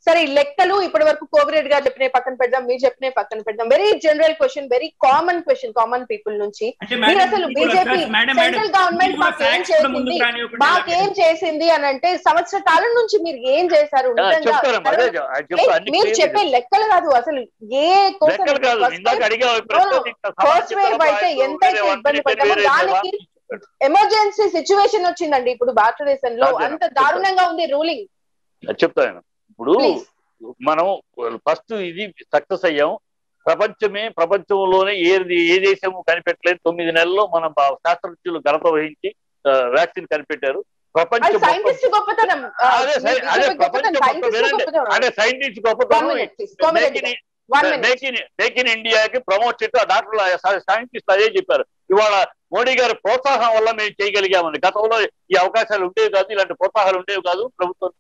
సరే ఈ లెక్కలు ఇప్పటి వరకు కోవిరెడ్డి గారు చెప్పిన పక్కన పెడదాం మీరు చెప్పిన పక్కన పెడదాం very general question very common question common people నుంచి అంటే మీరు మేడం, అసలు ఇప్పుడు BJP madam, madam, central government ఇప్పుడు మాకు ఏం facts కూడా ముందుకు చేసింది రానివ్వకుండా మాకేం ఎలాగైతే- చేసింది అని అంటే సంవత్సర కాలం నుంచి మీరు ఏం చేశారు ఆ, నిజంగా చెప్తారమ్మా అదే చెప్- అది చెప్తా, అన్ని మీరు clear చెప్పే లెక్కలు కాదు అసలు ఏ కోసం లెక్కలు కాదు ఇందాక అడిగా ఫస్ట్ వేవ్ అయితే ఎంతైతే ఇబ్బంది పడ్డామో దానికి ఎమర్జెన్సీ సిచ్యువేషన్ వచ్చిందండి ఇప్పుడు భారతదేశంలో అదే, అంత చెప్తాను. దారుణంగా ఉంది రూలింగ్ చెప్తాను ఇప్పుడు ప్లీజ్ మనం ఫస్ట్ ఇది సక్సెస్ అయ్యాం ప్రపంచమే ప్రపంచంలోనే ఏది ఏ దేశము కనిపెట్టలేదు తొమ్మిది నెలల్లో మన బా- శాస్త్రజ్ఞులు ఘనత వహించి వ్యాక్సిన్ కనిపెట్టారు ప్రపంచ అది మొత్తం- సైంటిస్ట్ గొప్పతనం ఆ, అదే సై- మీరు అదే చెప్పే ప్రపంచం గొప్పతనం, మొత్తం scientist వినండి గొప్పతనం. అదే సైంటిస్ట్ One గొప్పతనం minute, please. Komareddy garu. One minute. Make in make in ఇండియాకి ప్రమోట్ చేస్తూ ఆ డాక్టర్లు సైంటిస్ట్ అదే చెప్పారు ఇవాళ మోడీ గారి ప్రోత్సాహం వల్ల మేము చేయగలిగామని గతంలో ఈ అవకాశాలు ఉండేవి కాదు ఇలాంటి ప్రోత్సాహాలు ఉండేవి కాదు ప్రభుత్వం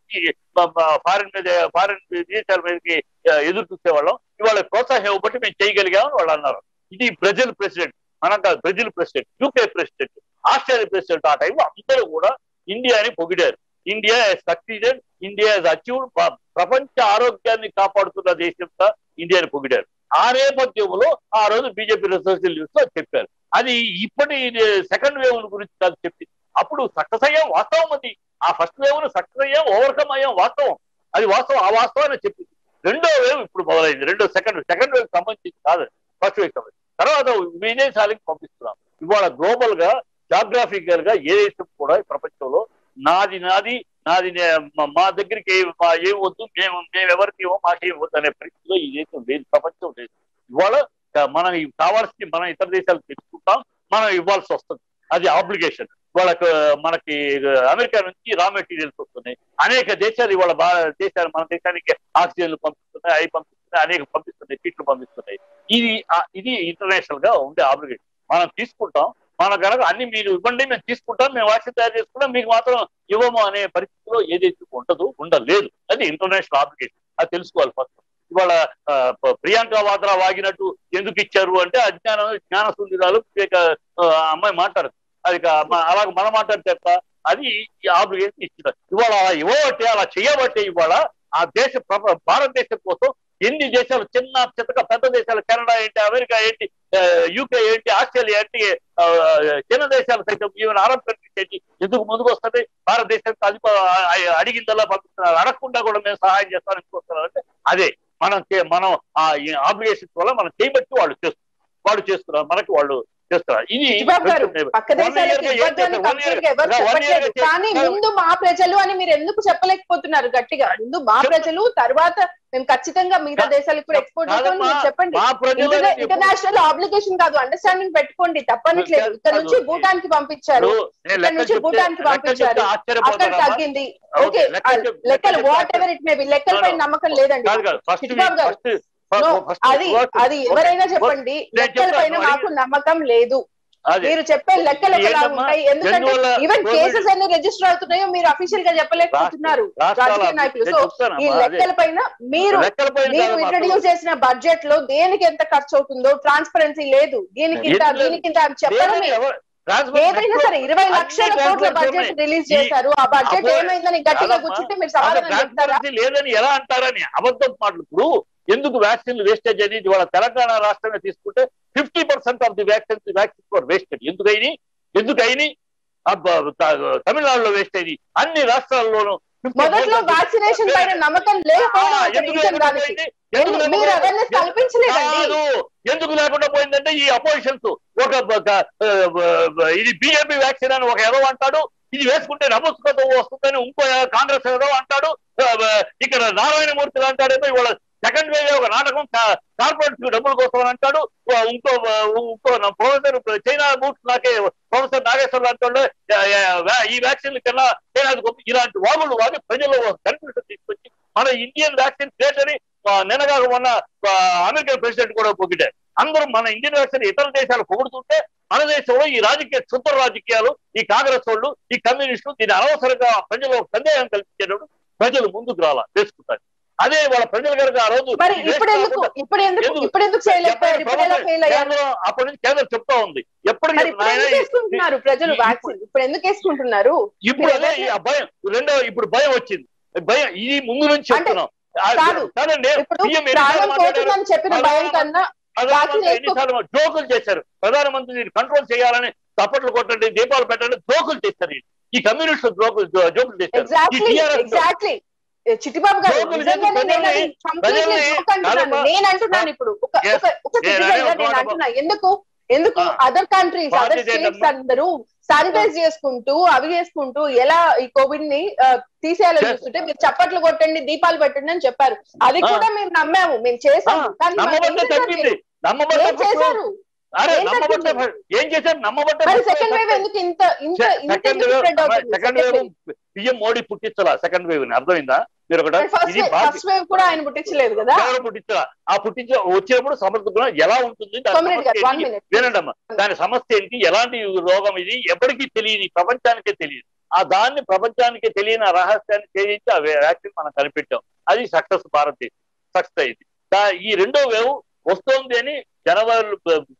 ఫారిన్ మీద ఫారిన్ దేశాల మీదకి ఆ, ఎదురు చూసేవాళ్ళం ఇవాళ ప్రోత్సాహం ఇవ్వబట్టి మేము చేయగలిగామని వాళ్ళు అన్నారు ఇది బ్రెజిల్ ప్రెసిడెంట్ మనం కాదు Brazil president UK president Australia president ఆ టైంలో అందరూ కూడా ఇండియాని పొగిడారు ఇండియా సక్సీడెడ్ ఇండియా అచీవ్డ్ ప్రపంచ ఆరోగ్యాన్ని కాపాడుతున్న దేశంగా ఇండియాని పొగిడారు ఆ నేపథ్యంలో ఆ రోజు బీజేపీ రిసర్చ్ న్యూస్ లో చెప్పారు అది ఇప్పటి సెకండ్ వేవ్ గురించి కాదు చెప్పింది అప్పుడు సక్సెస్ అయ్యాం వాస్తవం అది ఆ ఫస్ట్ వేవ్ ను సక్సెస్ అయ్యాం ఓవర్కమ్ అయ్యాం వాస్తవం అది వాస్తవం ఆ వాస్తవాన్ని చెప్పింది రెండో వేవ్ ఇప్పుడు మొదలైంది రెండో సెకండ్ సెకండ్ వేవ్ సంబంధించి కాదు ఫస్ట్ వేవ్ సంబంధించి తర్వాత విదేశాలకు పంపిస్తున్నాం ఇవాళ గ్లోబల్ గా జాగ్రఫికల్ గా ఏ దేశం కూడా ఈ ప్రపంచంలో నాది నాది నాది నే- మా- మా దగ్గరికి ఏ- మా ఏం వద్దు మేము మేము ఎవరికి ఇవ్వం మాకేం వద్దు అనే పరిస్థితిలో ఈ దేశం లేదు ప్రపంచం లేదు ఇవాళ ఆ, మనం ఇవి కావాల్సింది మనం ఇతర దేశాలకు తెచ్చుకుంటాం మనం ఇవ్వాల్సి వస్తుంది అది ఆబ్లిగేషన్ వాళ్ళకు మనకి అమెరికా నుంచి రా మెటీరియల్స్ వస్తున్నాయి అనేక దేశాలు ఇవాళ బాగా దేశాలు మన దేశానికి ఆక్సిజన్లు పంపిస్తున్నాయి అవి పంపిస్తున్నాయి అనేక పంపిస్తున్నాయి కిట్లు పంపిస్తున్నాయి ఇది ఆ, ఇది ఇంటర్నేషనల్ గా ఉండే ఆబ్లిగేషన్ మనం తీసుకుంటాం మన కనుక అన్ని మీరు ఇవ్వండి మేము తీసుకుంటాం మేము వాక్సిన్ తయారు చేసుకుంటాం మీకు మాత్రం ఇవ్వము అనే పరిస్థితిలో ఏదైతే ఉండదు ఉండలేదు అది ఇంటర్నేషనల్ ఆబ్లిగేషన్ అది తెలుసుకోవాలి ఫస్ట్ ఇవాళ ఆ, ప- ప్రియాంక వాద్రా వాగినట్టు ఎందుకు ఇచ్చారు అంటే అజ్ఞానం జ్ఞాన సుందరాలు వివేక ఆ, అమ్మాయి మాట్లాడదు అది కా- మ- అలాగ మనం మాట్లాడితే తప్ప అది ఈ ఆబ్లిగేషన్ ఇచ్చిన ఇవాళ అలా ఇవ్వబట్టే అలా చేయబట్టే ఇవాళ ఆ దేశ ప్ర- భారతదేశం కోసం ఎన్ని దేశాలు చిన్న చితక పెద్ద దేశాలు కెనడా ఏంటి అమెరికా ఏంటి యూకే ఏంటి ఆస్ట్రేలియా ఏంటి ఆ, చిన్న దేశాలు సైతం ఈవెన్ అరబ్ కంట్రీస్ ఏంటి ఎందుకు ముందుకు వస్తుంది భారతదేశానికి అది ప- ఆ- అడిగిందల్లా పంపిస్తున్నారు అడగకుండా కూడా మేము సహాయం చేస్తామని అనుకుంటున్నారు అంటే అదే మనం చే- మనం ఆ ఆబ్లిగేషన్స్ వల్ల మనం చేయబట్టి వాళ్ళు చేస్తున్నారు వాళ్ళు చేస్తున్నారు మనకి వాళ్ళు చేస్తున్నారు ఇది చిబాబు గారు కొంచెం పక్క one year దేశాలకు గా ఏం ఇవ్వద్దు అని చేస్తారు? One year కంప్లీట్ గా ఎవరు గా- one year గా చెప్పట్లేదు చేస్తారు. కానీ ముందు మా ప్రజలు అని మీరు ఎందుకు చెప్పలేకపోతున్నారు గట్టిగా ముందు మా చెప్ప- ప్రజలు తర్వాత మేము ఖచ్చితంగా మిగతా కా- దేశాలకు కూడా ఎక్స్పోర్ట్ చేస్తామని కాదమ్మా, మీరు చెప్పండి మా ప్రజలు అనేది ఇంటర్నేషనల్ ఆబ్లిగేషన్ కాదు అండర్స్టాండింగ్ పెట్టుకోండి తప్పనిట్లేదు కాదు, ఇక్కడ నుంచి కాదు. భూటాన్ కి పంపించారు ఇప్పుడు నేను ఇక్కడ లెక్కలు నుంచి చెప్తే- భూటాన్ కి లెక్కలు పంపించారు చెప్తే అక్కడ ఆశ్చర్యపోతారమ్మా. తగ్గింది ఓకే, ఓకే లెక్కలు చెప్- లెక్కలు లెక్కలు whatever it may be లెక్కలపై No, no. నమ్మకం లేదండి కాదు కాదు ఫస్ట్ చిట్టిబాబు గారు. ఫస్ట్ No, ఫస్ట్ అది అది ఎవరైనా చెప్పండి నేను లెక్కల పైన చెప్తాను, మాకు నమ్మకం లేదు అదే మీరు చెప్పే లెక్కలు ఇది ఒకలా ఏంటమ్మా? ఉంటాయి ఎందుకంటే ఎందువల్ల ఈవెన్ కోవిడ్ కేసెస్ అన్ని రిజిస్టర్ అవుతున్నాయో మీరు అఫీషియల్ గా చెప్పలేకపోతున్నారు రాష్ట్రాల రాజకీయ నాయకులు నేను సో చెప్తానమ్మా, ఈ అదే. లెక్కల పైన మీరు లెక్కలపైన మీరు కాదమ్మా, ఇంట్రడ్యూస్ చేసిన బడ్జెట్ లో దేనికి ఎంత ఖర్చు అవుతుందో ట్రాన్స్పరెన్సీ లేదు దీనికి ఇంత ఎందుకు లేదు? దీనికి ఇంత అని చెప్పడం లేదని లేదు. ఎవరు- ట్రాన్స్ఫర్ ఏదైనా సరే ఇరవై అన్ని లక్షల కోట్ల ట్రాన్స్ఫర్స్ బడ్జెట్ ఉన్నాయి. రిలీజ్ ఈ- చేశారు ఆ బడ్జెట్ అబ్బో, ఏమైందని గట్టిగా కాదమ్మా. కూర్చుంటే మీరు అసలు సమాధానం చెప్తారా ట్రాన్స్పరెన్సీ లేదని ఎలా అంటారని అబద్ధం మాటలు ఇప్పుడు ఎందుకు వ్యాక్సిన్ వేస్టేజ్ అనేది ఇవాళ తెలంగాణ రాష్ట్రమే తీసుకుంటే fifty percent of the vaccine vaccine for wastage ఎందుకైని ఎందుకైని అబ్బ- త- తమిళనాడులో వేస్ట్ అయింది అన్ని రాష్ట్రాల్లోనూ 50% మొదట్లో వ్యాక్సినేషన్ పైన నమ్మకం లేకపోవడం ఆ, ఒక ఎందుకు reason లేకుండా దానికి పోయింది? ఎందుకు ఎందుకు మీరు లేకుండా అవేర్నెస్ పోయింది? కల్పించలేదండి కాదు ఎందుకు లేకుండా పోయిందంటే ఈ అపోజిషన్స్ ఒక ఒక, ఆ, ఆ, ఇది బిజెపి వ్యాక్సిన్ అని ఒక ఎదవ అంటాడు ఇది వేసుకుంటే నమస్కృతం వస్తుందని ఇంకో కాంగ్రెస్ ఎదవ అంటాడు ఆ, ఆ, ఇక్కడ నారాయణమూర్తి అంటాడేమో ఇవాళ సెకండ్ వేవ్ ఒక నాటకం కార్పొరేట్ డబ్బుల కోసం అని అంటాడు ఆ, ఇంకో ఆ, ఇంకో నా ప్రొఫెసర్ చైనా బూట్స్ నాకే ప్రొఫెసర్ నాగేశ్వరరావు అంటాడు ఆ, ఆ, ఈ వ్యాక్సిన్ కన్నా చైనాది గొప్ప ఇలాంటి వాగులు వాగి ప్రజల్లో కన్ఫ్యూజన్ తీసుకొచ్చి మన ఇండియన్ వ్యాక్సిన్ గ్రేట్ అని ఆ, నిన్నగా మొన్న ఆ, అమెరికన్ ప్రెసిడెంట్ కూడా పొగిడారు అందరూ మన ఇండియన్ వ్యాక్సిన్ ఇతర దేశాలు పొగుడుతుంటే మన దేశంలో ఈ రాజకీయ క్షుద్ర రాజకీయాలు ఈ కాంగ్రెస్ వాళ్ళు ఈ కమ్యూనిస్టులు దీని అనవసరంగా ప్రజల్లో సందేహం కల్పించేటప్పుడు ప్రజలు ముందుకు రాలా చేసుకుంటారు అదే వాళ్ళ ప్రజలు కనుక ఆ రోజు మరి ఈ ఇప్పుడు ఎందుకు వేస్ట్ ఇప్పుడు ఎందుకు ఎందుకు? ఇప్పుడు ఎందుకు చేయలేకపోయారు ఇప్పుడు ఎలా ఫెయిల్ అయ్యారు కేంద్రం అప్పటి నుంచి కేంద్రం చెప్తా ఉంది ఎప్పటికీ మరి ఇప్పుడు ఎందుకు వేసుకుంటున్నారు ప్రజలు ఈ- వ్యాక్సిన్ ఇప్పుడు ఎందుకు వేసుకుంటున్నారు ఇప్పుడు అదే ఈ భయం రెండో ఇప్పుడు భయం వచ్చింది భయం ఇది ముందు నుంచి అంటే- చెప్తున్నాం కాదు. కాదండి ఇప్పుడు PM ఎన్నిసార్లు ప్రాణం మాట్లాడారు? పోతుందని చెప్పిన భయం కన్నా ప్రధానమంత్రి వేసుకో- ఎన్నిసార్లు జోకులు చేశారు ప్రధానమంత్రి దీన్ని కంట్రోల్ చేయాలని తప్పట్లు కొట్టండి దీపాలు పెట్టండి జోకులు చేస్తారు వీళ్ళు. ఈ కమ్యూనిస్ట్ జోకులు జో- జోకులు చేస్తారు ఈ ఎగ్జాక్ట్లీ TRS ఎగ్జాక్ట్లీ చిట్టిబాబు గారు జోకులు నిజంగానే చేసి నేను అది ప్రజల్ని- completely ప్రజల్ని joke అంటున్నాను కాదమ్మా. నేను అంటున్నాను ఇప్పుడు ఒక Yes. ఒక ఒక నేను citizen గా అదే నేను ఒక అంటున్నా ఎందుకు ఎందుకు ఆ. అదర్ కంట్రీస్ అదర్ భారతీయ స్టేట్స్ జనతా- అందరూ శానిటైజ్ చేసుకుంటూ అవి చేసుకుంటూ ఎలా ఈ కోవిడ్ ని ఆ, తీసేయాలని Yes. చూస్తుంటే మీరు చప్పట్లు కొట్టండి దీపాలు పెట్టండి అని చెప్పారు అది ఆ. కూడా మేము నమ్మాము మేము చేసాము కానీ మరి ఏం నమ్మబట్టే చేశారు తగ్గింది మీరు? నమ్మబట్టే ఏం చేశారు అరే ఏం నమ్మబట్టే తగ్గింది? ఏం చేశారు నమ్మబట్టే మరి సెకండ్ వేవ్ ఎందుకు ఇంత ఇంత ఇంత సెకండ్ స్ప్రెడ్ అవుతుంది సెకండ్ వేవ్ పిఎం మోడీ పుట్టించాలా సెకండ్ వేవ్ ని అర్థమైందా మీరు ఒకటి ఫస్ట్ ఇది బాధ్యత ఫస్ట్ వేవ్ కూడా ఆయన పుట్టించలేదు కదా ఎవరు పుట్టించాలా ఆ పుట్టించ వచ్చినప్పుడు సమర్థకులు ఎలా ఉంటుంది దాని తొమ్మిది గారు సమస్య వన్ ఏంటి? మినిట్ వినండమ్మా దాని సమస్య ఏంటి ఎలాంటి రోగం ఇది ఎవరికి తెలియదు ఈ ప్రపంచానికే తెలియదు ఆ దాన్ని ప్రపంచానికి తెలియని ఆ రహస్యాన్ని ఛేదించి ఆ వ్యాక్సిన్ మనం కనిపెట్టాం అది సక్సెస్ భారతదేశం సక్సెస్ అయింది దా- ఈ రెండో వేవ్ వస్తోంది అని జనవరి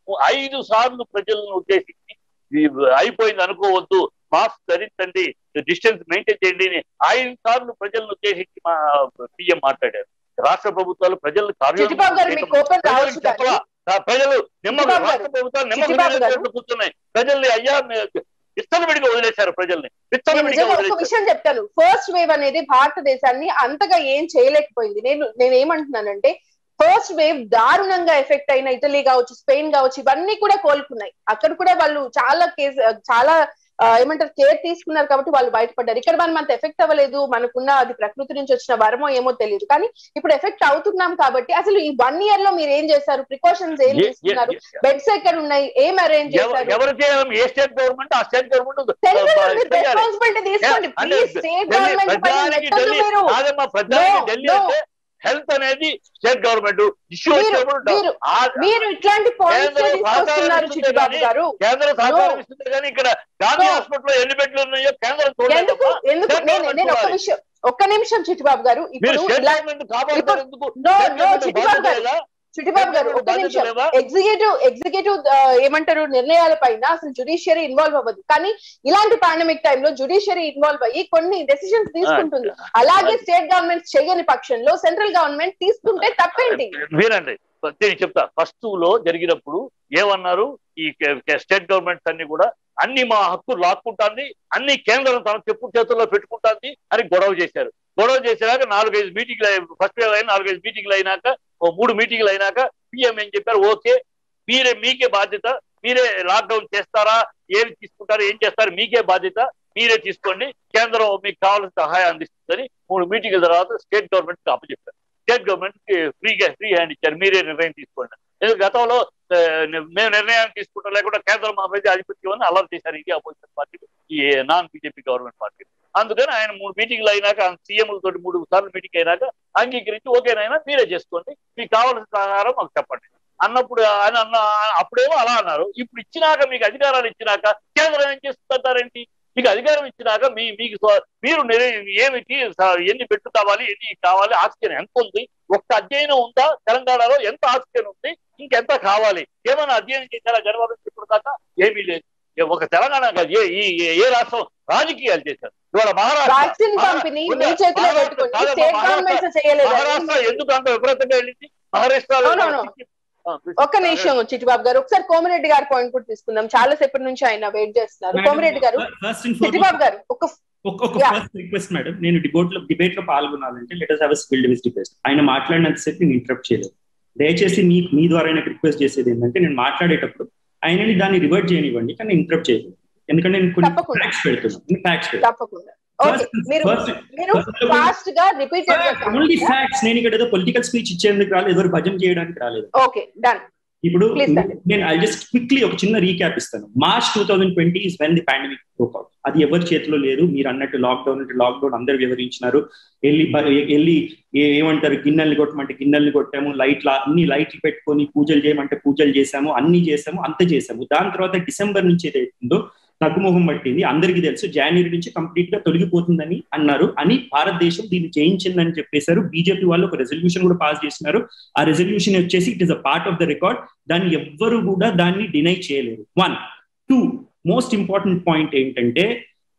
ఐదు సార్లు ప్రజలను ఉద్దేశించి ఈ అయిపోయింది అనుకోవద్దు మాస్క్ ధరించండి డిస్టెన్స్ మెయింటైన్ చేయండి అని ఐదు సార్లు ప్రజలను ఉద్దేశించి మా సీఎం మాట్లాడారు రాష్ట్ర ప్రభుత్వాలు ప్రజలను చిట్టిబాబు గారు మీ కోపం రావచ్చు ప్రజలకు చెప్పలా ఆ ప్రజలు నిమ్మ చిట్టిబాబు గారు, రాష్ట్ర ప్రభుత్వాలు చిట్టిబాబు గారు. నిమ్మకం కూర్చున్నాయి ప్రజల్ని అయ్యా విత్తనవిడిగా వదిలేశారు ప్రజల్ని నేను విత్తనవిడిగా నిజంగా ఒక వదిలేశారు విషయం చెప్తాను ఫస్ట్ వేవ్ అనేది భారతదేశాన్ని అంతగా ఏం చేయలేకపోయింది నేను నేను ఏమంటున్నానంటే ఫస్ట్ వేవ్ దారుణంగా ఎఫెక్ట్ అయిన ఇటలీ కావచ్చు స్పెయిన్ కావచ్చు ఇవన్నీ కూడా కోలుకున్నాయి అక్కడ కూడా వాళ్ళు చాలా కేసు చాలా ఆ, ఏమంటారు కేర్ తీసుకున్నారు కాబట్టి వాళ్ళు బయటపడ్డారు ఇక్కడ మనం అంత ఎఫెక్ట్ అవ్వలేదు మనకున్న అది ప్రకృతి నుంచి వచ్చిన వరమో ఏమో తెలియదు కానీ ఇప్పుడు ఎఫెక్ట్ అవుతున్నాం కాబట్టి అసలు ఈ వన్ ఇయర్ లో మీరు ఏం చేశారు ప్రికాషన్స్ ఏం ఏ- తీసుకున్నారు ఏ- బెడ్స్ ఎక్కడ ఉన్నాయి ఏం అరేంజ్ ఎవ- చేశారు ఎవరు చేయాలి ఏ స్టేట్ గవర్నమెంట్ ఆ స్టేట్ గవర్నమెంట్ రెస్పాన్సిబిలిటీ తీసుకోండి అంటే ప్లీజ్ స్టేట్ ఢిల్లీ గవర్నమెంట్ పైన ప్రధానికి నెట్టొద్దు ఢిల్లీ మీరు కాదమ్మా ప్రధానికి No, ఢిల్లీ no. అంటే హెల్త్ అనేది స్టేట్ గవర్నమెంట్ ఇష్యూ మీరు- వచ్చినప్పుడు మీరు- ఆ- మీరు ఇట్లాంటి పాయింట్స్ కేంద్రం తీసుకొస్తున్నారు సహకారం చిట్టిబాబు ఇస్తుంది గారు కేంద్రం సహకారం ఇస్తుంది కానీ ఇక్కడ గాంధీ No. హాస్పిటల్ ఎన్ని బెడ్లు ఉన్నాయో కేంద్రం ఎందుకు చూడలేదమ్మా ఎందుకు State నేను government నేను ఒక్క చూడాలి. విషయం ఒక్క నిమిషం చిట్టిబాబు గారు మీరు ఇప్పుడు స్టేట్ ఇలా గవర్నమెంట్ కాపాడుతారు ఎందుకు no state no government Chittibabu బాధ్యత గారు లేదా? చిట్టిబాబు గారు ఒక్క బాధ్యత నిమిషం లేదా? ఎగ్జిక్యూటివ్ ఎగ్జిక్యూటివ్ ఏమంటారు నిర్ణయాల పైన అసలు జుడిషియరీ ఇన్వాల్వ్ అవ్వదు కానీ ఇలాంటి పాండమిక్ టైంలో జుడిషియరీ ఇన్వాల్వ్ అయ్యి కొన్ని డెసిషన్స్ తీసుకుంటుంది అలాగే స్టేట్ గవర్నమెంట్ చేయని పక్షంలో సెంట్రల్ గవర్నమెంట్ తీసుకుంటే తప్పేంటి వినండి నేను చెప్తా ఫస్ట్ లో జరిగినప్పుడు ఏమన్నారు ఈ కే- కే- స్టేట్ గవర్నమెంట్స్ అన్ని కూడా అన్ని మా హక్కు లాక్కుంటాంది అన్ని కేంద్రం తన చెప్పు చేతుల్లో పెట్టుకుంటాంది అని గొడవ చేశారు గొడవ చేసినాక నాలుగైదు మీటింగ్లు అయి- ఫస్ట్ వేవ్ అయిన నాలుగైదు మీటింగ్లు అయినాక ఓ మూడు మీటింగ్లు అయినాక పిఎం ఏం చెప్పారు ఓకే మీరే మీకే బాధ్యత మీరే లాక్డౌన్ చేస్తారా ఏమి తీసుకుంటారు ఏం చేస్తారు మీకే బాధ్యత మీరే తీసుకోండి కేంద్రం మీకు కావాల్సిన సహాయం అందిస్తుందని మూడు మీటింగ్ల తర్వాత స్టేట్ గవర్నమెంట్ అప్పచెప్పారు స్టేట్ గవర్నమెంట్ కి ఫ్రీగా ఫ్రీ హ్యాండ్ ఇచ్చారు మీరే నిర్ణయం తీసుకోండి ఎందుకంటే గతంలో ఆ, మేము నిర్ణయాన్ని తీసుకుంటాం లేకుండా కేంద్రం మా మీద ఆధిపత్యం అని అలర్ట్ చేశారు ఇది అపోజిషన్ పార్టీ ఈ నాన్ బీజేపీ గవర్నమెంట్ పార్టీ అందుకని ఆయన మూడు మీటింగ్లు అయినాక సీఎంల తోటి మూడు సార్లు మీటింగ్ అయినాక అంగీకరించి ఓకేనైనా మీరే చేసుకోండి మీకు కావాల్సిన సహారం మాకు చెప్పండి అన్నప్పుడు ఆయన అన్న అప్పుడేమో అలా అన్నారు ఇప్పుడు ఇచ్చినాక మీకు అధికారాలు ఇచ్చినాక కేంద్రం ఏం చేస్తుంటారేంటి మీకు అధికారం ఇచ్చినాక మీ మీకు స్వ- మీరు నిర్- ఏమిటి స- ఎన్ని పెట్టు కావాలి ఎన్ని కావాలి ఆక్సిజన్ ఎంత ఉంది ఒక్క అధ్యయనం ఉందా తెలంగాణలో ఎంత ఆక్సిజన్ ఉంది ఇంకెంత కావాలి ఏమైనా అధ్యయనం చేశారా జనవరి నుంచి ఇప్పుడు దాకా ఏమీ లేదు ఏ- ఒక తెలంగాణ కాదు ఏ ఈ ఏ- ఏ రాష్ట్రం రాజకీయాలు చేశారు ఇవాళ మహారాష్ట్ర వ్యాక్సిన్ మహా- పంపిణీ ఉందా? మీ చేతిలో మహారాష్ట్ర పెట్టుకోండి కాదమ్మా, స్టేట్ మహారాష్ట్ర- గవర్నమెంట్స్ చేయలేదు మహారాష్ట్ర ఎందుకు అంత విపరీతంగా వెళ్ళింది మహారాష్ట్రలో No, no, no. ఒక్క నిమిషం చిట్టిబాబు గారు ఒకసారి కోమిరెడ్డి గారి పాయింట్ కూడా తీసుకుందాం చాలా సేపటి నుంచి ఆయన వెయిట్ చేస్తున్నారు కోమిరెడ్డి గారు ఫస్ట్ అండ్ చిట్టిబాబు గారు ఒక ఒక ఒక Yeah. ఫస్ట్ రిక్వెస్ట్ మేడం నేను డిబేట్ లో డిబేట్ లో పాల్గొనాలంటే లెట్ అస్ హావ్ స్కిల్ డివిస్ డిబేట్ ఆయన మాట్లాడినంతసేపు నేను ఇంటరప్ట్ చేయలేదు దయచేసి మీ మీ ద్వారా నాకు రిక్వెస్ట్ చేసేది ఏంటంటే నేను మాట్లాడేటప్పుడు ఆయనని దాన్ని రివర్ట్ చేయనివ్వండి కానీ ఇంటరప్ట్ చేయలేదు ఎందుకంటే నేను కొన్ని తప్పకుండా. ఫ్యాక్ట్స్ పెడుతున్నాను ఫ్యాక్ట్స్ పెడతాను తప్పకుండా ఓకే మీరు మీరు ఫాస్ట్ గా రిపీటెడ్ ఓన్లీ ఫ్యాక్ట్స్ నేను ఇక్కడ ఏదో పొలిటికల్ స్పీచ్ ఇచ్చేందుకు రాలేదు ఎవరు భజన చేయడానికి రాలేదు ఓకే డన్ ఇప్పుడు Please, sir. నేను ఐ జస్ట్ క్విక్లీ ఒక చిన్న రీక్యాప్ ఇస్తాను March two thousand twenty is when the pandemic out అది ఎవరి చేతిలో లేదు మీరు అన్నట్టు లాక్డౌన్ అంటే లాక్డౌన్ అందరు వివరించినారు వెళ్ళి బ- వెళ్ళి ఏ- ఏమంటారు గిన్నెల్ని కొట్టమంటే గిన్నెల్ని కొట్టాము లైట్లు అన్ని లైట్లు పెట్టుకొని పూజలు చేయమంటే పూజలు చేశాము అన్ని చేసాము అంత చేసాము దాని తర్వాత డిసెంబర్ నుంచి ఏదైతుందో తగ్గుముఖం పట్టింది అందరికీ తెలుసు జనవరి నుంచి కంప్లీట్ గా తొలగిపోతుందని అన్నారు అని భారతదేశం దీన్ని చేయించిందని చెప్పేశారు బీజేపీ వాళ్ళు ఒక రెజల్యూషన్ కూడా పాస్ చేసినారు ఆ రెజల్యూషన్ వచ్చేసి it is a part of the record దాన్ని ఎవ్వరు కూడా దాన్ని డినై చేయలేరు one two most important point ఏంటంటే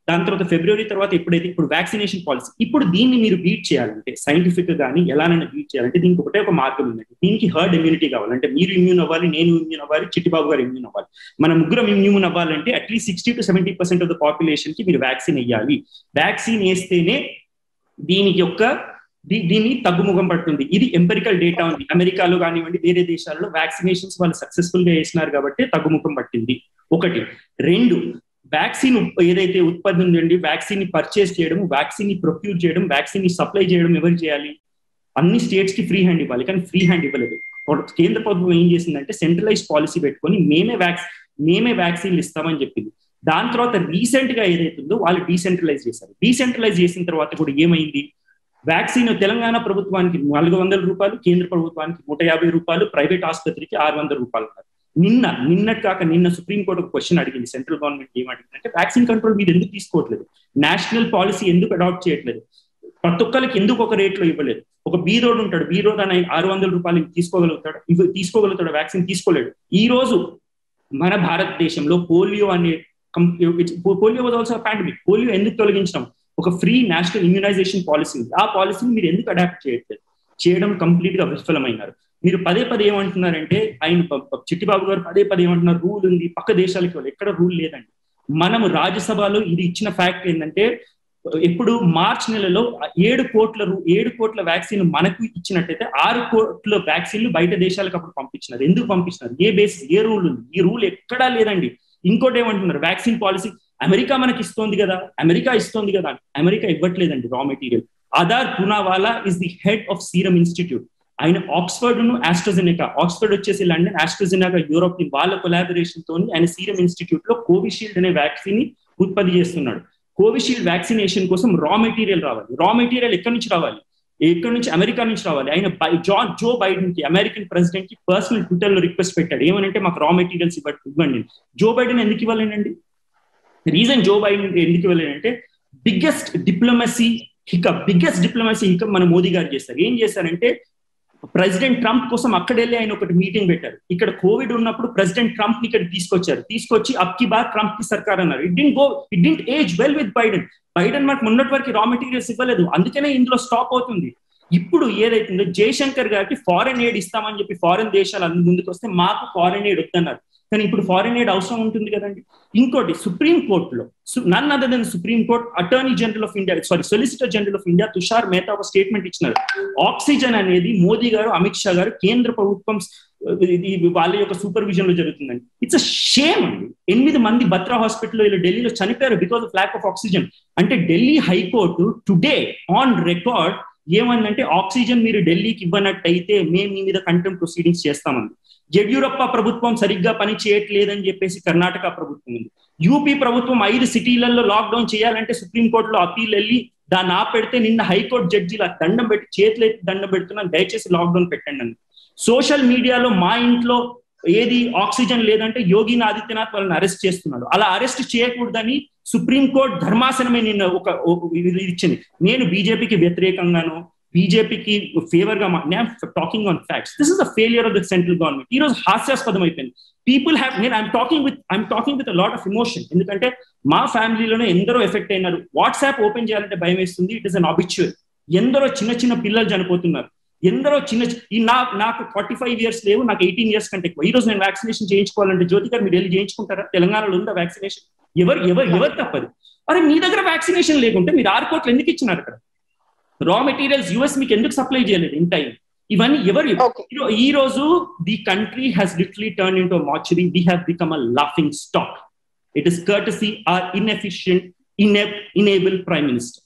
దాని తర్వాత ఫిబ్రవరి తర్వాత ఎప్పుడైతే ఇప్పుడు వ్యాక్సినేషన్ పాలసీ ఇప్పుడు దీన్ని మీరు బీట్ చేయాలంటే సైంటిఫిక్ గానీ ఎలానైనా బీట్ చేయాలంటే దీనికి ఒకటే ఒక మార్గం ఉందండి దీనికి హర్డ్ ఇమ్యూనిటీ కావాలి అంటే మీరు ఇమ్యూన్ అవ్వాలి నేను ఇమ్యూన్ అవ్వాలి చిట్టిబాబు గారు ఇమ్యూన్ అవ్వాలి మన ముగ్గురం ఇమ్యూన్ అవ్వాలంటే at least sixty to seventy percent of the population కి మీరు వ్యాక్సిన్ వేయాలి వ్యాక్సిన్ వేస్తేనే దీనికి యొక్క దీన్ని తగ్గుముఖం పడుతుంది ఇది ఎంపెరికల్ డేటా ఉంది అమెరికాలో కానివ్వండి వేరే దేశాల్లో వ్యాక్సినేషన్స్ వాళ్ళు సక్సెస్ఫుల్ గా వేసినారు కాబట్టి తగ్గుముఖం పట్టింది ఒకటి రెండు వ్యాక్సిన్ ఏదైతే ఉత్పత్తి ఉందండి వ్యాక్సిన్ ని పర్చేస్ చేయడం వ్యాక్సిన్ ని ప్రొక్యూర్ చేయడం వ్యాక్సిన్ ని సప్లై చేయడం ఎవరు చేయాలి అన్ని స్టేట్స్ కి ఫ్రీ హ్యాండ్ ఇవ్వాలి కానీ ఫ్రీ హ్యాండ్ ఇవ్వలేదు కేంద్ర ప్రభుత్వం ఏం చేసిందంటే సెంట్రలైజ్ పాలసీ పెట్టుకొని మేమే వ్యాక్స్ మేమే వ్యాక్సిన్లు ఇస్తామని చెప్పింది దాని తర్వాత రీసెంట్ గా ఏదైతుందో వాళ్ళు డీసెంట్రలైజ్ చేశారు డీసెంట్రలైజ్ చేసిన తర్వాత కూడా ఏమైంది వ్యాక్సిన్ తెలంగాణ ప్రభుత్వానికి నాలుగు వందల రూపాయలు కేంద్ర ప్రభుత్వానికి నూట యాభై రూపాయలు ప్రైవేట్ ఆసుపత్రికి ఆరు వందల రూపాయలు నిన్న నిన్నటి కాక నిన్న సుప్రీంకోర్టు ఒక క్వశ్చన్ అడిగింది సెంట్రల్ గవర్నమెంట్ ఏమడిగింది అంటే వ్యాక్సిన్ కంట్రోల్ మీరు ఎందుకు తీసుకోవట్లేదు నేషనల్ పాలసీ ఎందుకు అడాప్ట్ చేయట్లేదు ప్రతి ఒక్కరికి ఎందుకు ఒక రేట్లో ఇవ్వలేదు ఒక బీరోడ్ ఉంటాడు బీరోడ్ అని ఆరు వందల రూపాయలు తీసుకోగలుగుతాడు ఇవి తీసుకోగలుగుతాడు వ్యాక్సిన్ తీసుకోలేడు ఈ రోజు మన భారతదేశంలో పోలియో అనే polio was also pandemic polio ఎందుకు తొలగించడం ఒక ఫ్రీ నేషనల్ ఇమ్యునైజేషన్ పాలసీ ఉంది ఆ పాలసీని మీరు ఎందుకు అడాప్ట్ చేయట్లేదు చేయడం కంప్లీట్ గా విఫలమైనారు మీరు పదే పదే ఏమంటున్నారంటే ఆయన చిట్టిబాబు గారు పదే పదే ఏమంటున్నారు రూల్ ఉంది పక్క దేశాలకి వాళ్ళు ఎక్కడ రూల్ లేదండి మనము రాజ్యసభలో ఇది ఇచ్చిన ఫ్యాక్ట్ ఏంటంటే ఇప్పుడు మార్చ్ నెలలో ఏడు కోట్ల ఏడు కోట్ల వ్యాక్సిన్ మనకు ఇచ్చినట్టయితే ఆరు కోట్ల వ్యాక్సిన్లు బయట దేశాలకు అప్పుడు పంపించినారు ఎందుకు పంపించినారు ఏ బేసిస్ ఏ రూల్ ఉంది ఈ రూల్ ఎక్కడా లేదండి ఇంకోటి ఏమంటున్నారు వ్యాక్సిన్ పాలసీ అమెరికా మనకి ఇస్తోంది కదా అమెరికా ఇస్తోంది కదా అమెరికా ఇవ్వట్లేదండి raw material Adar Poonawalla is the head of Serum Institute ఆయన ఆక్స్ఫర్డ్ ను ఆస్ట్రోజెనికా ఆక్స్ఫర్డ్ వచ్చేసి లండన్ ఆస్ట్రోజెనికా యూరోప్ ని వాళ్ళ కొలాబరేషన్ తోని ఆయన సీరం ఇన్స్టిట్యూట్ లో కోవిషీల్డ్ అనే వ్యాక్సిన్ ని ఉత్పత్తి చేస్తున్నాడు కోవిషీల్డ్ వ్యాక్సినేషన్ కోసం రా మెటీరియల్ రావాలి రా మెటీరియల్ ఎక్కడి నుంచి రావాలి ఎక్కడి నుంచి అమెరికా నుంచి రావాలి ఆయన జాన్ జో బైడెన్ కి అమెరికన్ ప్రెసిడెంట్ కి పర్సనల్ ట్విట్టర్ లో రిక్వెస్ట్ పెట్టాడు ఏమనంటే మాకు రా మెటీరియల్స్ ఇవ్వండి జో బైడెన్ ఎందుకు ఇవ్వాలండి రీజన్ జో బైడెన్ ఎందుకు ఇవ్వలేదంటే biggest diplomacy hiccup biggest diplomacy hiccup మన మోదీ గారు చేస్తారు ఏం చేశారంటే ప్రెసిడెంట్ ట్రంప్ కోసం అక్కడ వెళ్ళి ఆయన ఒకటి మీటింగ్ పెట్టారు ఇక్కడ కోవిడ్ ఉన్నప్పుడు ప్రెసిడెంట్ ట్రంప్ ని ఇక్కడ తీసుకొచ్చారు తీసుకొచ్చి అప్కి బార్ ట్రంప్ కి సర్కార్ అన్నారు it didn't go it didn't age well with Biden Biden మనకు మొన్నటి వరకు రా మెటీరియల్స్ ఇవ్వలేదు అందుకనే ఇందులో స్టాప్ అవుతుంది ఇప్పుడు ఏదైతుందో జయశంకర్ గారికి ఫారెన్ ఎయిడ్ ఇస్తామని చెప్పి ఫారెన్ దేశాలు అన్ని ముందుకు వస్తే మాకు ఫారెన్ ఎయిడ్ వద్దన్నారు కానీ ఇప్పుడు ఫారెన్ ఎయిడ్ అవసరం ఉంటుంది కదండి ఇంకోటి సుప్రీం కోర్టులో none other than supreme court attorney general of India sorry solicitor general of India Tushar Mehta ఒక స్టేట్మెంట్ ఇచ్చినారు ఆక్సిజన్ అనేది మోదీ గారు అమిత్ షా గారు కేంద్ర ప్రభుత్వం వాళ్ళ యొక్క సూపర్విజన్ లో జరుగుతుందండి ఇట్స్ అ షేమ్ అండి ఎనిమిది మంది బత్రా హాస్పిటల్లో ఇలా ఢిల్లీలో చనిపోయారు because of lack of oxygen అంటే Delhi high court today on record ఏమందంటే ఆక్సిజన్ మీరు ఢిల్లీకి ఇవ్వనట్టయితే మేము మీ మీద కంటెంట్ ప్రొసీడింగ్స్ చేస్తామండి యడ్యూరప్ప ప్రభుత్వం సరిగ్గా పని చేయట్లేదని చెప్పేసి కర్ణాటక ప్రభుత్వం ఉంది యూపీ ప్రభుత్వం ఐదు సిటీలలో లాక్డౌన్ చేయాలంటే సుప్రీంకోర్టులో అప్పీల్ వెళ్ళి దాన్ని ఆపెడితే నిన్న హైకోర్టు జడ్జిల దండం పెట్టి చేతులు ఎత్తి దండం పెడుతున్నాను దయచేసి లాక్డౌన్ పెట్టండి అని సోషల్ మీడియాలో మా ఇంట్లో ఏది ఆక్సిజన్ లేదంటే యోగిని ఆదిత్యనాథ్ వాళ్ళని అరెస్ట్ చేస్తున్నాడు అలా అరెస్ట్ చేయకూడదని సుప్రీంకోర్టు ధర్మాసనమే నిన్న ఒక ఇచ్చింది నేను బీజేపీకి వ్యతిరేకంగాను బీజేపీకి ఫేవర్ గా talking on facts this is the failure of the central government ఈ రోజు హాస్యాస్పదం అయిపోయింది పీపుల్ హ్యావ్ నేను I'm talking with I'm talking with lot of emotion ఎందుకంటే మా ఫ్యామిలీలోనే ఎందరో ఎఫెక్ట్ అయినారు వాట్సాప్ ఓపెన్ చేయాలంటే భయం వేస్తుంది ఇట్ ఇస్ అన్ అబిచ్యువల్ ఎందరో చిన్న చిన్న పిల్లలు చనిపోతున్నారు ఎందరో చిన్న ఈ నా నాకు ఫార్టీ ఫైవ్ ఇయర్స్ లేవు నాకు ఎయిటీన్ ఇయర్స్ కంటే ఎక్కువ ఈ రోజు నేను వ్యాక్సినేషన్ చేయించుకోవాలంటే జ్యోతి గారు మీరు వెళ్ళి చేయించుకుంటారా తెలంగాణలో ఉందా వ్యాక్సినేషన్ ఎవరు ఎవరు ఎవరు తప్పదు అరే మీ దగ్గర వ్యాక్సినేషన్ లేకుంటే మీరు ఆరు కోట్లు ఎందుకు ఇచ్చినారు అక్కడ రా మెటీరియల్స్ యుఎస్ మీకు ఎందుకు సప్లై చేయలేదు ఇన్ టైం ఇవన్నీ ఎవరు ఈ రోజు the country has literally turn into mortuary we have become a laughing stock it is courtesy our inefficient inept unable prime minister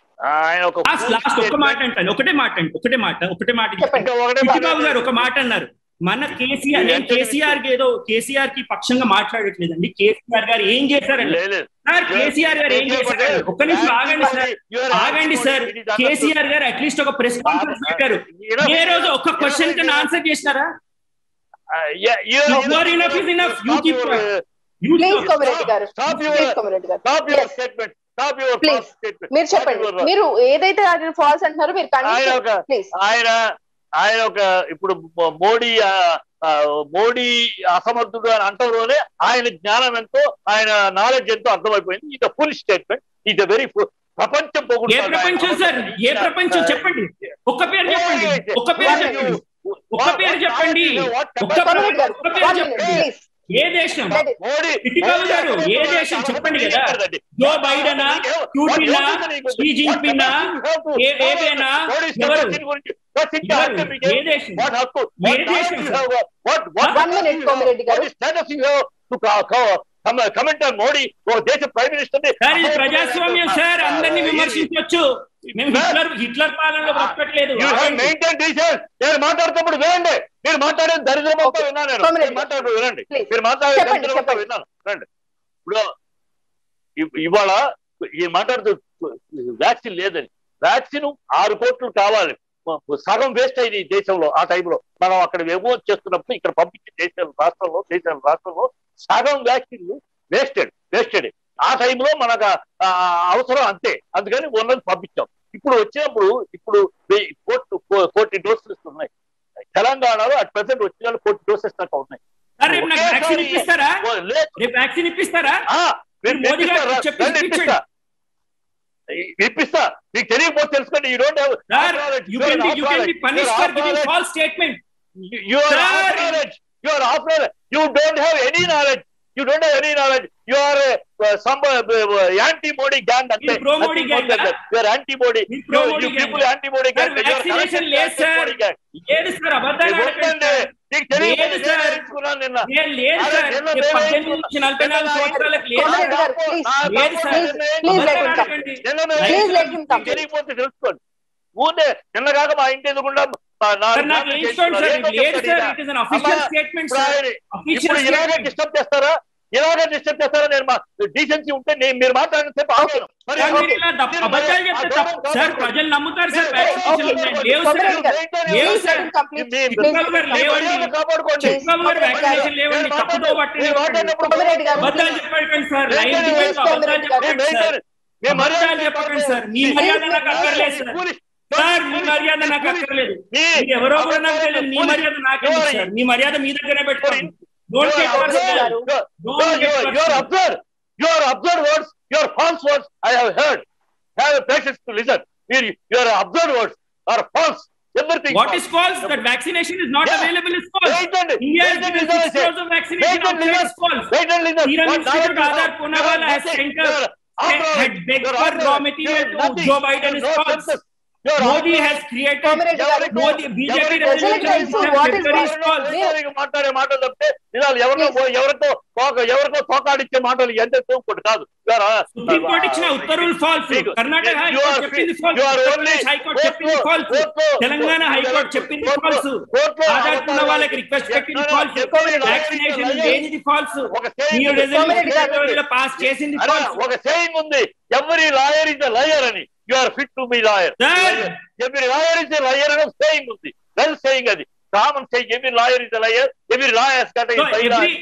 last ఒక మాట అంటాను ఒకటే మాట అండి ఒకటే మాట ఒకటే మాట బాబు గారు ఒక మాట అన్నారు మన కేసీఆర్ నేను కేసీఆర్ కి ఏదో కేసీఆర్ కి పక్షంగా మాట్లాడట్లేదండి కేసీఆర్ గారు ఏం చేశారండి సార్ కేసీఆర్ గారు ఏం చేశారు ఒక్క నిమిషం ఆగండి సార్ ఆగండి సార్ కేసీఆర్ గారు అట్లీస్ట్ ఒక ప్రెస్ కాన్ఫరెన్స్ పెట్టారు ఏ రోజు ఒక్క క్వశ్చన్ కి ఆన్సర్ చేసినారా enough is enough you keep మీరు చెప్పండి మీరు ఏదైతే అది ఫాల్స్ అంటున్నారో మీరు ఆయన ఆయన ఒక ఇప్పుడు మోడీ మోడీ అసమర్థుడు అని అంటంలోనే ఆయన జ్ఞానం ఎంతో ఆయన నాలెడ్జ్ ఎంతో అర్థమైపోయింది ఇది ఫుల్ స్టేట్మెంట్ ఈజ్ వెరీ ప్రపంచం ఏ పొగుడుతాడు ప్రపంచం ఆయన. సార్ ఏ ప్రపంచం చెప్పండి ఒక్క పేరు చెప్పండి ఒక్క పేరు చెప్పండి ఒక్క పేరు చెప్పండి ఒక్క కామ్రేడ్ గారు ఒక్క పేరు one minute, చెప్పండి please. ఏ దేశం Let it- మోడీ ఇటీవల గారు ఏ దేశం చెప్పండి కదా జో బైడెన్ క్యూటినా షీ జిన్పింగ్ ఏ ఏవేనా ఎవరు ఎవరు? ఏ దేశం ఏ దేశం సార్? One minute, కోమిరెడ్డి గారు. కమెంట్ ఆన్ మోడీ ఒక దేశ ప్రైమ్ మినిస్టర్ సార్ ఇది ప్రజాస్వామ్యం సార్ అందరినీ విమర్శించవచ్చు మేము హిట్లర్ హిట్లర్ పాలనలో బ్రతకట్లేదు యూ హ్యావ్ మెయింటైన్ డీసెన్స్ నేను మాట్లాడుతున్నప్పుడు వినండి మీరు మాట్లాడేది దరిద్రం మొత్తం Okay. విన్నాను నేను Comrade. మీరు మాట్లాడు వినండి Please. మీరు మాట్లాడే చెప్పండి, దరిద్రం మొత్తం చెప్పండి. విన్నాను రండి ఇప్పుడు ఇ- ఇవాళ ఈ మాట్లాడుతూ వ్యాక్సిన్ లేదని వ్యాక్సిన్ ఆరు కోట్లు కావాలి సగం వేస్ట్ అయింది ఈ దేశంలో ఆ టైంలో మనం అక్కడ ఎగుమతి చేస్తున్నప్పుడు ఇక్కడ పంపించే దేశాల రాష్ట్రంలో దేశాల రాష్ట్రంలో సగం వ్యాక్సిన్లు వేస్టెడ్ వేస్టెడ్ ఆ టైంలో మనకు ఆ, అవసరం అంతే అందుకని ఉన్నది పంపించాం ఇప్పుడు వచ్చినప్పుడు ఇప్పుడు వెయ్యి కోట్లు కో- కోటి డోసులు ఇస్తున్నాయి తెలంగాణలో అట్ ప్రెసెంట్ వచ్చిన వాళ్ళు కోటి డోసెస్ దాకా ఉన్నాయి సార్ రేపు నాకు వ్యాక్సిన్ ఇప్పిస్తారా ఓ, లేదు. రేపు వ్యాక్సిన్ ఇప్పిస్తారా ఆ, మీరు మోదీ గారు ఇప్పిస్తారా? చెప్పి రండి, ఇప్పిస్తా ఇ- ఇప్పిస్తా మీకు తెలియకపోతే తెలుసుకోండి you don't sir you can be you can be punish for giving false statement you are Sir. half knowledge you are half knowledge you don't have any knowledge you don't have any knowledge you are uh, some uh, uh, anti modi gang అంతే మీరు pro Modi Nothing more gang than ఆ? that. you are anti modi మీరు you, pro you Modi gang people ఆ? anti modi gang Sir, you are vaccination connected లేదు, to sir. anti-Modi gang. లేదు sir అబద్ధాలు మీకు ఆడకండి వద్దండి. సార్. మీకు తెలియదు లేదు, నేను sir. తెలుసుకున్నాను నిన్న లేదు లేదు అరే, సార్ నిన్న రేపు మేము పద్దెనిమిది ఏం నుంచి నలభై నాలుగు నిన్న సంవత్సరాలకు లేదు Comrade సార్. గారు, please. నా లేదు తప్పు సార్. నిన్న ఏం Please let అబద్ధాలు him come. ఆడకండి. నిన్న మేము Please ఏం let him come. తెలియకపోతే తెలుసుకోండి ఊనే నిన్నగాక మా ఇంటి ఎదుగుండా మా సార్ నాలుగు నాకు సార్లు వేయించుకోండి సార్ చేస్తున్నారు. ఇది లేదు ఏంటో సార్ చెప్తాడు ఇట్ ఇస్ అన్ అఫీషియల్ అమ్మా, స్టేట్మెంట్ ఇప్పుడు సార్ ఆయన- అఫీషియల్ ఇప్పుడు ఇలాగే స్టేట్మెంట్ డిస్టర్బ్ చేస్తారా ఇలాగే డిస్టర్బ్ చేస్తారా నేను మా డీసెన్సీ ఉంటే నేను మీరు మాట్లాడిన సేపు ఆగాను మరి సార్ మీరు ఇలా తప్పు- మీరు అబద్ధాలు మరి చెప్తే ఆ తప్పు గౌరవం సార్ కాపాడుకోండి. ప్రజలు నమ్ముతారు సార్ మీరు వ్యాక్సినేషన్ ఓకే, ఉన్నాయి ఓకే. లేవు సార్ Comrade గారు, లేవు please sir let him complete. మీ- Please బాబు గారు let him లేవండి. మర్యాద కాపాడుకోండి Please. బాబు గారు Comrade వ్యాక్సినేషన్ గారు, లేవండి మీరు తప్పుదో పట్టి మీరు మాట్లాడినప్పుడు Comrade గారు, అబద్ధాలు చెప్పకండి సార్ లేదు, లైన్ లేదు, డిబేట్ లేదు, అబద్ధాలు Comrade గారు. చెప్పకండి సార్ మీ మర్యాద అబద్ధాలు చెప్పకండి సార్ మీ మర్యాద నాకు అక్కర్లేదు సార్ సార్ మీ మర్యాద నాకు అక్కర్లేదు మీరు ఎవరో కూడా నాకు తెలియదు మీ మర్యాద నాకే సార్ మీ మర్యాద మీ దగ్గరే పెట్టుకోండి don't get personal don't get you are absurd. You are absurd words. You are false words. I have heard. Have patience to listen. You, you are absurd words. Are false. Everything. What false. is false? That vaccination is not Yeah. available is false. Wait and India is wait and giving listen. six crores of vaccination Wait and outside listen. is false. Wait and listen. Serum What Institute knowledge you Aadhar have? Poonawalla You has have sent nothing. us- You are absurd. had begged You are for absurd. raw material You are to nothing. Joe Biden You is are no false. sense. You are Modi absurd. has created Comrade గారు, Modi BJP ఎవరికి resolution తెలుసు, system what is February is false? false. ఎవరికి మాట్లాడే మాటలు తప్పితే నిజాలు ఎవరితో ఎవరితో తోక ఎవరితో తోకాడిచ్చే మాటలు ఎంత ఇంకోటి కాదు సుప్రీం కోర్టు ఇచ్చిన ఉత్తర్వులు ఫాల్స్ కర్ణాటక హైకోర్టు చెప్పింది ఫాల్స్ ఉత్తరప్రదేశ్ హైకోర్టు చెప్పింది ఫాల్స్ తెలంగాణ హైకోర్టు చెప్పింది ఫాల్స్ ఆధార్ ఉన్న వాళ్ళకి రిక్వెస్ట్ పెట్టింది ఫాల్స్ వ్యాక్సినేషన్ లేనిది ఫాల్స్ ఒక మీరు saying- రెజల్యూషన్ పాస్ చేసింది అరే, ఫాల్స్ ఒక సేయింగ్ ఉంది ఎవరి లాయర్ ఇస్ లయర్ అని యు ఆర్ ఫిట్ టు మీ లాయర్ Sir. ఎవరి లాయర్ ఇస్ లయర్ అని సేయింగ్ ఉంది వెల్ సేయింగ్ అది కామన్ సేయింగ్ ఎవరి లాయర్ ఇస్ లయర్ ఎవరి లాయర్స్ కట So, every-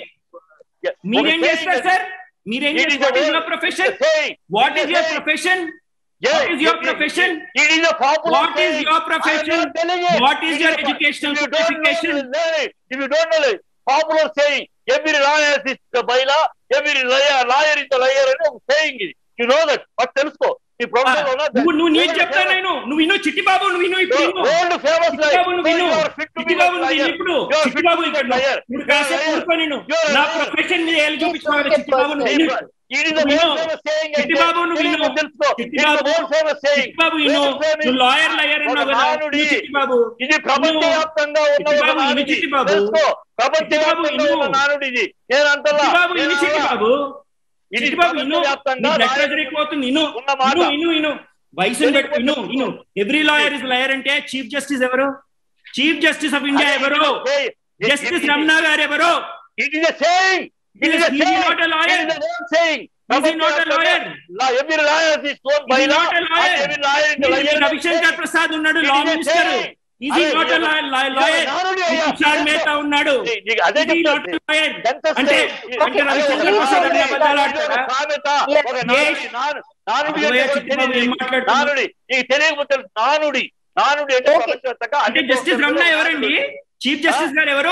మీరేం చేస్తారు సార్ మీరేం చేస్తారు what is your profession what is your profession What is your profession? It is a popular What is saying. your profession? I am not telling you. What is It your a- educational if you don't know qualification? the saying, If you don't know the popular saying, every lawyer is the baila, every lawyer, lawyer is the liar అని ఒక saying ఇది. You know that. But తెలుసుకో. ఈ profession లో నువ్వు నువ్వు నీకు చెప్తా నేను నువ్వు విను చిట్టిబాబు నువ్వు విను ఇప్పుడు విను ఓల్డ్ ఫేమస్ చిట్టిబాబు నువ్వు విను చిట్టిబాబు నువ్వు విను ఇప్పుడు చిట్టిబాబు ఇక్కడ నువ్వు. ఇప్పుడు కాసేపు ఊరుకో నేను నా ప్రొఫెషన్ మీద ఏళ్ళు చూపించావు కదా చిట్టిబాబు నువ్వు విను ఇది the విను. most famous saying అయితే చిట్టిబాబు నువ్వు విను. తెలుసుకో, తెలుసుకో. It is the Chittibabu most famous saying. Chittibabu విను Most famous. నువ్వు లాయర్ లాయర్ అన్నావు ఒక కదా నానుడి. నువ్వు చిట్టిబాబు ఇది ప్రపంచవ్యాప్తంగా ఉన్న ఒక చిట్టిబాబు, నానుడి. ఇది చిట్టిబాబు. తెలుసుకో ప్రపంచవ్యాప్తంగా చిట్టిబాబు, ఉన్న నానుడి ఇది నేను అంతలా చిట్టిబాబు ఇను నేను చిట్టిబాబు ఇది చిట్టిబాబు ఇను నీ ప్రపంచవ్యాప్తంగా బ్లడ్ రాయ- ప్రెషర్ ఎక్కువవుతుంది ఇను ఉన్న మాట. ఇను ఇను ఇను వయసును బట్టి ఇను ఇను ఎవ్రీ లాయర్ ఇస్ లాయర్ అంటే చీఫ్ జస్టిస్ ఎవరు చీఫ్ జస్టిస్ ఆఫ్ ఇండియా ఎవరు జస్టిస్ రమణ గారు ఎవరు it is saying it is He is not a lawyer. It is saying He is not a lawyer. ఎవరి lawyer is own by He is law not a lawyer. ఎవరి lawyer is lawyer Ravishankar Prasad ఉన్నాడు It law is a minister saying. Easy అదే, not lawyer నానుడి అయ్యా. తుషార్ మేహతా ఉన్నాడు నీకు అదే Is he not చెప్తాను. a lawyer? ఎంత అంటే saying? అంటే అదే, రవిశంకర్ ఒక ప్రసాద్ అనే సామెత, అబద్ధాలు ఒక ఆడతాడా సామెత, Yes. ఒక నానుడి, నాను- నానుడి అంటే అదే, ఎవరికి చిట్టిబాబు తెలియదు. ఏం మాట్లాడుతున్నావు? నానుడి నీకు తెలియకపోతే నానుడి నానుడి అంటే Okay. ప్రపంచవ్యాప్తంగా అంటే అన్ని జస్టిస్ రమణ ఎవరండి చీఫ్ జస్టిస్ గారు ఎవరు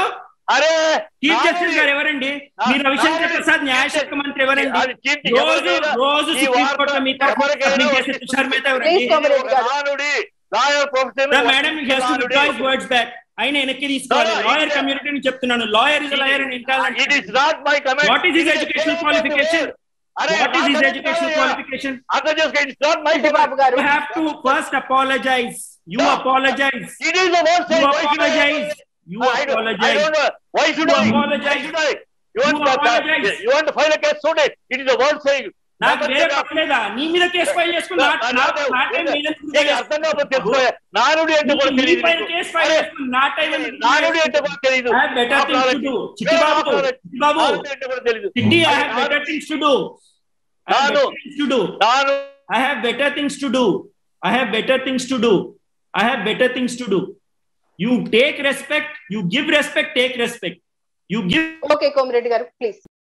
అరే చీఫ్ నాని- జస్టిస్ గారు ఎవరండి నా- మీరు రవిశంకర్ నాని- ప్రసాద్ న్యాయశాఖ మంత్రి ఎవరండి అది చీఫ్ రోజు ఎవరికైనా రోజు ఈ సుప్రీం వార్త కోర్టులో మీ తరఫున ఎవరికైనా సబ్మిట్ చేసే తుషార్ మేత ఎవరండి Please, Comrade ఒక గారు. నానుడి lawyer profession madam you has to withdraw his words back ఆయన వెనక్కి తీసుకోవాలి No, no, లాయర్ it- కమ్యూనిటీని చెప్తున్నాను లాయర్ ఇస్ లాయర్ అని it is not my comment What is his educational qualification? What is his education qualification అర్థం చేసుకో it's not my బాబు గారు you have to first apologise you No. Apologise it is the one you apologise you apologise why should You I? apologize. Why should I? You want, You to, apologize. you want to file a case today? It is the word saying. నాకు వేరే పక్కలేదా నీ మీద case file చేసుకుని నా- నా- నా time మీద ఎందుకు నీకు వేస్ట్? అర్థం కాకపోతే తెలుసుకో నానుడి అంటే కూడా నీ- నీ తెలియదు పైన నీకు. కేసు ఫైల్ అరే, చేసుకుని నా టైం ఎందుకు నానుడి వేస్ట్? అంటే కూడా తెలియదు I have better things to do. చిట్టి బాబు, చిట్టి బాబు, నానుడి అంటే కూడా తెలియదు చిట్టి, I have better things to do. I have నాను. better things to do. నాను I have better things to do. I have better things to do. I have better things to do. You take respect, you give respect, take respect. You give okay comrade గారు please